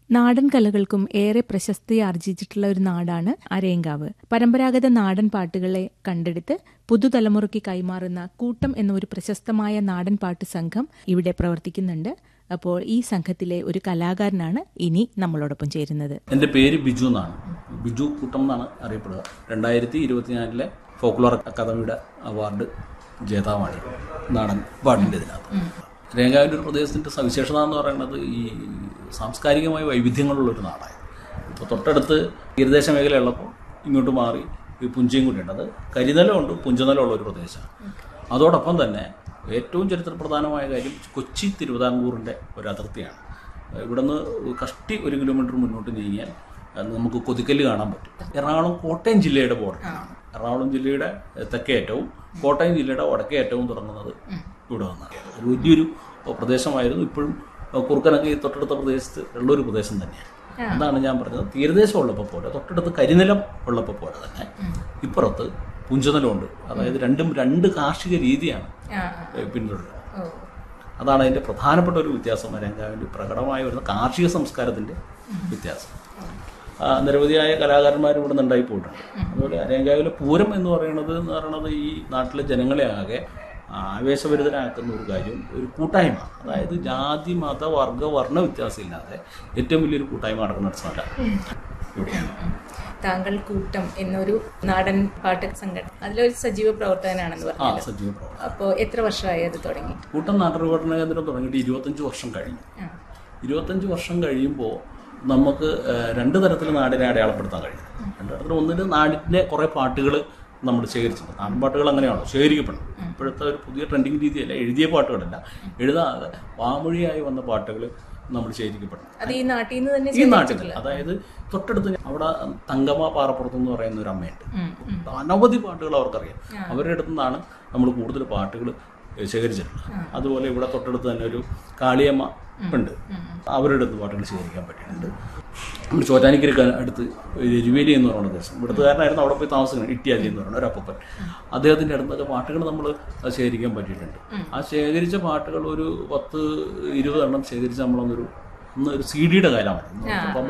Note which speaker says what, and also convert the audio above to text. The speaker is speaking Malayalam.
Speaker 1: നാടൻ കലകൾക്കും ഏറെ പ്രശസ്തി ആർജിച്ചിട്ടുള്ള ഒരു നാടാണ് അരയങ്കാവ് പരമ്പരാഗത നാടൻ പാട്ടുകളെ കണ്ടെടുത്ത് പുതുതലമുറയ്ക്ക് കൈമാറുന്ന കൂട്ടം എന്ന ഒരു പ്രശസ്തമായ നാടൻ പാട്ട് സംഘം ഇവിടെ പ്രവർത്തിക്കുന്നുണ്ട് അപ്പോൾ ഈ സംഘത്തിലെ ഒരു കലാകാരനാണ് ഇനി നമ്മളോടൊപ്പം ചേരുന്നത്
Speaker 2: എൻ്റെ പേര് ബിജു എന്നാണ് ബിജു കൂട്ടം എന്നാണ് അറിയപ്പെടുക രണ്ടായിരത്തി ഇരുപത്തിനാലിലെ ഫോക്ലോർ അക്കാദമിയുടെ അവാർഡ് ജേതാവാണ് നാടൻ പാട്ടിൻ്റെ ഇതിനകത്ത് രേഖാവിൻ്റെ ഒരു പ്രദേശത്തിൻ്റെ സവിശേഷത എന്ന് പറയുന്നത് ഈ സാംസ്കാരികമായ വൈവിധ്യങ്ങളുള്ളൊരു നാടാണ് ഇപ്പോൾ തൊട്ടടുത്ത് തീരദേശ മേഖലയുള്ളപ്പോൾ ഇങ്ങോട്ട് മാറി ഈ പുഞ്ചയും കൂടിയുണ്ട് അത് കരിനിലമുണ്ട് പുഞ്ചനിലമുള്ള ഒരു പ്രദേശമാണ് അതോടൊപ്പം തന്നെ ഏറ്റവും ചരിത്രപ്രധാനമായ കാര്യം കൊച്ചി തിരുവിതാംകൂറിൻ്റെ ഒരു അതിർത്തിയാണ് ഇവിടുന്ന് കഷ്ടി ഒരു കിലോമീറ്റർ മുന്നോട്ട് നീങ്ങിയാൽ അത് നമുക്ക് കൊതിക്കല്ല് കാണാൻ പറ്റും എറണാകുളം കോട്ടയം ജില്ലയുടെ ബോർഡറാണ് എറണാകുളം ജില്ലയുടെ തെക്കേറ്റവും കോട്ടയം ജില്ലയുടെ വടക്കേറ്റവും തുടങ്ങുന്നത് ഇവിടെ വന്നാണ് ഒരു വലിയൊരു പ്രദേശമായിരുന്നു ഇപ്പോഴും കുറുക്കനൊക്കെ ഈ തൊട്ടടുത്ത പ്രദേശത്ത് ഉള്ളൊരു പ്രദേശം തന്നെയാണ് അതാണ് ഞാൻ പറഞ്ഞത് തീരദേശം ഉള്ളപ്പോൾ പോലെ തൊട്ടടുത്ത് കരിനിലം ഉള്ളപ്പോൾ പോലെ തന്നെ ഇപ്പുറത്ത് പുഞ്ചനിലമുണ്ട് അതായത് രണ്ടും രണ്ട് കാർഷിക രീതിയാണ് പിന്തുടരുന്നത് അതാണ് അതിൻ്റെ പ്രധാനപ്പെട്ട ഒരു വ്യത്യാസം അരങ്കാവിൻ്റെ പ്രകടമായി വരുന്ന കാർഷിക സംസ്കാരത്തിൻ്റെ വ്യത്യാസം ആ, നിരവധിയായ കലാകാരന്മാർ ഇവിടെ നിന്നുണ്ടായി പോയിട്ടുണ്ട് അതുപോലെ അരങ്കാവിലെ പൂരം എന്ന് പറയുന്നത് എന്ന് പറയുന്നത് ഈ നാട്ടിലെ ജനങ്ങളെ ആകെ ആവേശഭരിതരാക്കുന്ന ഒരു കാര്യം ഒരു കൂട്ടായ്മ അതായത് ജാതി മത വർഗ വർണ്ണ വ്യത്യാസമില്ലാതെ ഏറ്റവും വലിയൊരു കൂട്ടായ്മ നടക്കുന്ന ഒരു സ്ഥലം ഇവിടെയാണ്
Speaker 1: താങ്കൾ കൂട്ടം എന്നൊരു നാടൻ പാട്ട് സംഘടന അതിലൊരു സജീവ പ്രവർത്തകനാണെന്ന്
Speaker 2: ആ
Speaker 1: പറഞ്ഞു
Speaker 2: സജീവ പ്രവർത്തനം
Speaker 1: അപ്പോൾ എത്ര വർഷമായി അത് തുടങ്ങി
Speaker 2: കൂട്ടം നാട്ടുപഠന കേന്ദ്രം തുടങ്ങിയിട്ട് ഇരുപത്തഞ്ച് വർഷം കഴിഞ്ഞു ഇരുപത്തഞ്ച് വർഷം കഴിയുമ്പോൾ നമുക്ക് ഏഹ്, രണ്ട് തരത്തിൽ നാടിനെ അടയാളപ്പെടുത്താൻ കഴിയും രണ്ട് തരത്തിൽ ഒന്നിന് നാടിൻ്റെ കുറേ പാട്ടുകൾ നമ്മൾ ശേഖരിച്ചിട്ടുണ്ട് നാടൻ പാട്ടുകൾ അങ്ങനെയാണല്ലോ ശേഖരിക്കപ്പെടും ഇപ്പോഴത്തെ ഒരു പുതിയ ട്രെൻഡിങ് രീതിയല്ല എഴുതിയ പാട്ടുകളല്ല എഴുതാതെ വാമൊഴിയായി വന്ന പാട്ടുകൾ നമ്മൾ ശേഖരിക്കപ്പെടും
Speaker 1: അത് ഈ നാട്ടിൽ നിന്ന് തന്നെ
Speaker 2: ഈ നാട്ടിൽ അതായത് തൊട്ടടുത്ത് ഞാൻ- അവിടെ തങ്കമ്മ പാറപ്പുറത്ത് എന്ന് പറയുന്ന ഒരു അമ്മയുണ്ട് അനവധി പാട്ടുകൾ അവർക്കറിയാം അവരുടെ അടുത്തു നിന്നാണ് നമ്മൾ കൂടുതൽ പാട്ടുകൾ ശേഖരിച്ചിട്ടുള്ളത് അതുപോലെ ഇവിടെ തൊട്ടടുത്ത് തന്നെ ഒരു കാളിയമ്മ ഉണ്ട് അവരുടെ അടുത്ത് പാട്ടുകൾ ശേഖരിക്കാൻ പറ്റിയിട്ടുണ്ട് നമ്മൾ ചോറ്റാനിക്കരക്ക് അടുത്ത് എരുവേലി എന്ന് പറയുന്ന ദേശം ഇവിടുത്തുകാരനായിരുന്നു അവിടെ പോയി താമസിക്കുന്നത് ഇട്ടിയാലി എന്ന് പറയുന്ന ഒരു അപ്പൻ അദ്ദേഹത്തിൻ്റെ അടുത്തൊക്കെ പാട്ടുകൾ നമ്മൾ ശേഖരിക്കാൻ പറ്റിയിട്ടുണ്ട് ആ ശേഖരിച്ച പാട്ടുകൾ ഒരു പത്ത് ഇരുപത് എണ്ണം ശേഖരിച്ച് നമ്മളൊന്നൊരു അന്ന് ഒരു സി ഡിയുടെ കാലമാണ്